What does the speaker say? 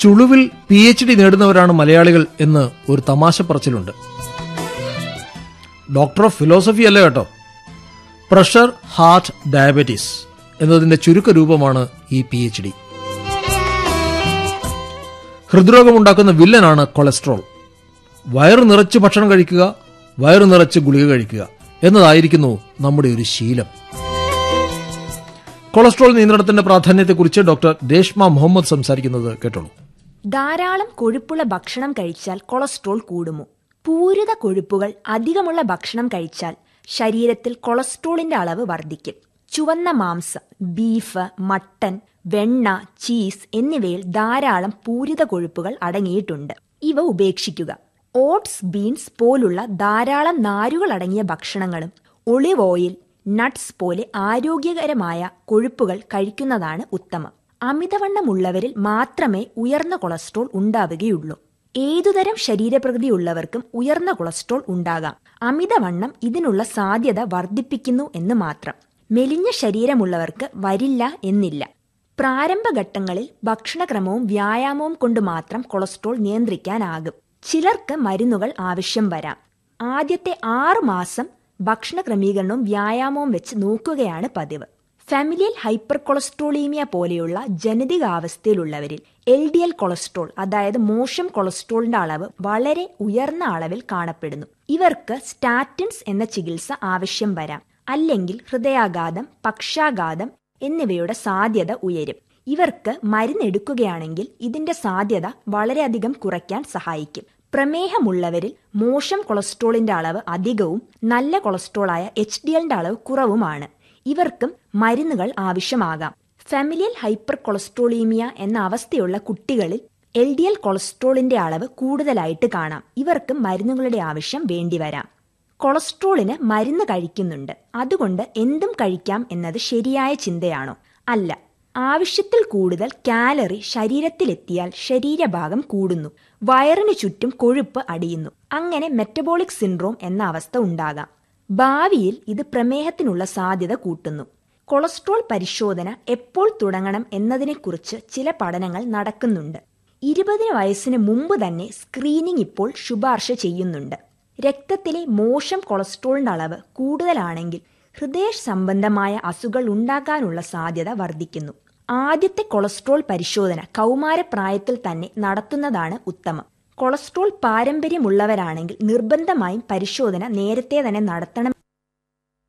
ചുളുവിൽ P H D നേടുന്നവരാണ് മലയാളികൾ എന്ന് ഒരു തമാശ പറച്ചിലുണ്ട് ഡോക്ടർ ഓഫ് ഫിലോസഫി അല്ല കേട്ടോ പ്രഷർ ഹാർട്ട് ഡയബറ്റീസ് എന്നതിന്റെ ചുരുക്ക രൂപമാണ് ഈ പി എച്ച് ഡി ഹൃദ്രോഗമുണ്ടാക്കുന്ന വില്ലനാണ് കൊളസ്ട്രോൾ വയറ് നിറച്ച് ഭക്ഷണം കഴിക്കുക വയറ് നിറച്ച് ഗുളിക കഴിക്കുക എന്നതായിരിക്കുന്നു നമ്മുടെ ഒരു ശീലം കൊളസ്ട്രോൾ നിയന്ത്രണത്തിന്റെ പ്രാധാന്യത്തെക്കുറിച്ച് ഡോക്ടർ രേഷ്മ മുഹമ്മദ് സംസാരിക്കുന്നത് കേട്ടോളൂ ധാരാളം കൊഴുപ്പുള്ള ഭക്ഷണം കഴിച്ചാൽ കൊളസ്ട്രോൾ കൂടുമോ പൂരിത കൊഴുപ്പുകൾ അധികമുള്ള ഭക്ഷണം കഴിച്ചാൽ ശരീരത്തിൽ കൊളസ്ട്രോളിന്റെ അളവ് വർദ്ധിക്കും ചുവന്ന മാംസം ബീഫ് മട്ടൻ വെണ്ണ ചീസ് എന്നിവയിൽ ധാരാളം പൂരിത കൊഴുപ്പുകൾ അടങ്ങിയിട്ടുണ്ട് ഇവ ഉപേക്ഷിക്കുക ഓട്സ് ബീൻസ് പോലുള്ള ധാരാളം നാരുകൾ അടങ്ങിയ ഭക്ഷണങ്ങളും ഒളിവ് ഓയിൽ നട്ട്സ് പോലെ ആരോഗ്യകരമായ കൊഴുപ്പുകൾ കഴിക്കുന്നതാണ് ഉത്തമം അമിതവണ്ണമുള്ളവരിൽ മാത്രമേ ഉയർന്ന കൊളസ്ട്രോൾ ഉണ്ടാവുകയുള്ളൂ ഏതുതരം ശരീരപ്രകൃതി ഉള്ളവർക്കും ഉയർന്ന കൊളസ്ട്രോൾ ഉണ്ടാകാം അമിതവണ്ണം ഇതിനുള്ള സാധ്യത വർദ്ധിപ്പിക്കുന്നു എന്ന് മാത്രം മെലിഞ്ഞ ശരീരമുള്ളവർക്ക് വരില്ല എന്നില്ല പ്രാരംഭഘട്ടങ്ങളിൽ ഭക്ഷണക്രമവും വ്യായാമവും കൊണ്ട് മാത്രം കൊളസ്ട്രോൾ നിയന്ത്രിക്കാനാകും ചിലർക്ക് മരുന്നുകൾ ആവശ്യം വരാം ആദ്യത്തെ ആറു മാസം ഭക്ഷണ ക്രമീകരണവും വ്യായാമവും വെച്ച് നോക്കുകയാണ് പതിവ് ഫാമിലിയൽ ഹൈപ്പർ കൊളസ്ട്രോളീമിയ പോലെയുള്ള ജനിതകാവസ്ഥയിലുള്ളവരിൽ എൽ ഡി എൽ കൊളസ്ട്രോൾ അതായത് മോശം കൊളസ്ട്രോളിന്റെ അളവ് വളരെ ഉയർന്ന അളവിൽ കാണപ്പെടുന്നു ഇവർക്ക് സ്റ്റാറ്റിൻസ് എന്ന ചികിത്സ ആവശ്യം വരാം അല്ലെങ്കിൽ ഹൃദയാഘാതം പക്ഷാഘാതം എന്നിവയുടെ സാധ്യത ഉയരും ഇവർക്ക് മരുന്നെടുക്കുകയാണെങ്കിൽ ഇതിന്റെ സാധ്യത വളരെയധികം കുറയ്ക്കാൻ സഹായിക്കും പ്രമേഹമുള്ളവരിൽ മോശം കൊളസ്ട്രോളിന്റെ അളവ് അധികവും നല്ല കൊളസ്ട്രോളായ എച്ച് ഡി എല്ലിന്റെ അളവ് കുറവുമാണ് ഇവർക്കും മരുന്നുകൾ ആവശ്യമാകാം ഫാമിലിയൽ ഹൈപ്പർ കൊളസ്ട്രോളീമിയ എന്ന അവസ്ഥയുള്ള കുട്ടികളിൽ എൽ ഡി എൽ കൊളസ്ട്രോളിന്റെ അളവ് കൂടുതലായിട്ട് കാണാം ഇവർക്ക് മരുന്നുകളുടെ ആവശ്യം വേണ്ടിവരാം കൊളസ്ട്രോളിന് മരുന്ന് കഴിക്കുന്നുണ്ട് അതുകൊണ്ട് എന്തും കഴിക്കാം എന്നത് ശരിയായ ചിന്തയാണോ അല്ല ആവശ്യത്തിൽ കൂടുതൽ കാലറി ശരീരത്തിലെത്തിയാൽ ശരീരഭാഗം കൂടുന്നു വയറിനു ചുറ്റും കൊഴുപ്പ് അടിയുന്നു അങ്ങനെ മെറ്റബോളിക് സിൻഡ്രോം എന്ന അവസ്ഥ ഉണ്ടാകാം ഭാവിയിൽ ഇത് പ്രമേഹത്തിനുള്ള സാധ്യത കൂട്ടുന്നു കൊളസ്ട്രോൾ പരിശോധന എപ്പോൾ തുടങ്ങണം എന്നതിനെക്കുറിച്ച് ചില പഠനങ്ങൾ നടക്കുന്നുണ്ട് ഇരുപതിന് വയസ്സിന് മുമ്പ് തന്നെ സ്ക്രീനിംഗ് ഇപ്പോൾ ശുപാർശ ചെയ്യുന്നുണ്ട് രക്തത്തിലെ മോശം കൊളസ്ട്രോളിന്റെ അളവ് കൂടുതലാണെങ്കിൽ ഹൃദയ സംബന്ധമായ അസുഖങ്ങൾ ഉണ്ടാകാനുള്ള സാധ്യത വർദ്ധിക്കുന്നു ആദ്യത്തെ കൊളസ്ട്രോൾ പരിശോധന കൗമാരപ്രായത്തിൽ തന്നെ നടത്തുന്നതാണ് ഉത്തമം കൊളസ്ട്രോൾ പാരമ്പര്യമുള്ളവരാണെങ്കിൽ നിർബന്ധമായും പരിശോധന നേരത്തെ തന്നെ നടത്തണം